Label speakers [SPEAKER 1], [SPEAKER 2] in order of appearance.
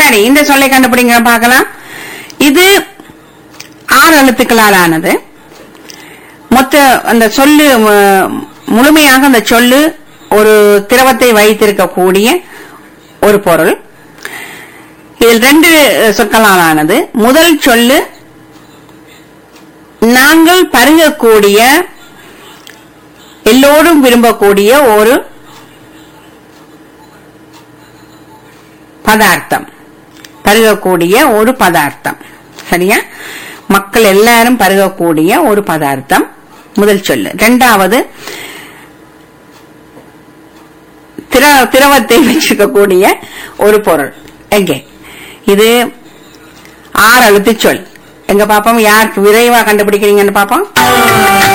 [SPEAKER 1] சரி இந்த சொல்லை கண்டுபிடிங்க பார்க்கலாம் இது ஆறு எழுத்துக்களால் ஆனது மொத்த அந்த சொல்லு மு- முழுமையாக அந்த சொல்லு ஒரு திரவத்தை வைத்திருக்கக்கூடிய ஒரு பொருள் இதில் ரெண்டு சொற்களால் ஆனது முதல் சொல்லு நாங்கள் பருகக்கூடிய எல்லோரும் விரும்பக்கூடிய ஒரு பதார்த்தம் பருகக்கூடிய ஒரு பதார்த்தம் சரியா மக்கள் எல்லாரும் பருகக்கூடிய ஒரு பதார்த்தம் முதல் சொல்லு இரண்டாவது திர திரவத்தை வச்சிருக்கக்கூடிய ஒரு பொருள் எங்கே இது ஆறு எழுத்து சொல் எங்க பாப்போம் யார் விரைவா கண்டுபிடிக்கிறீங்கன்னு பாப்போம்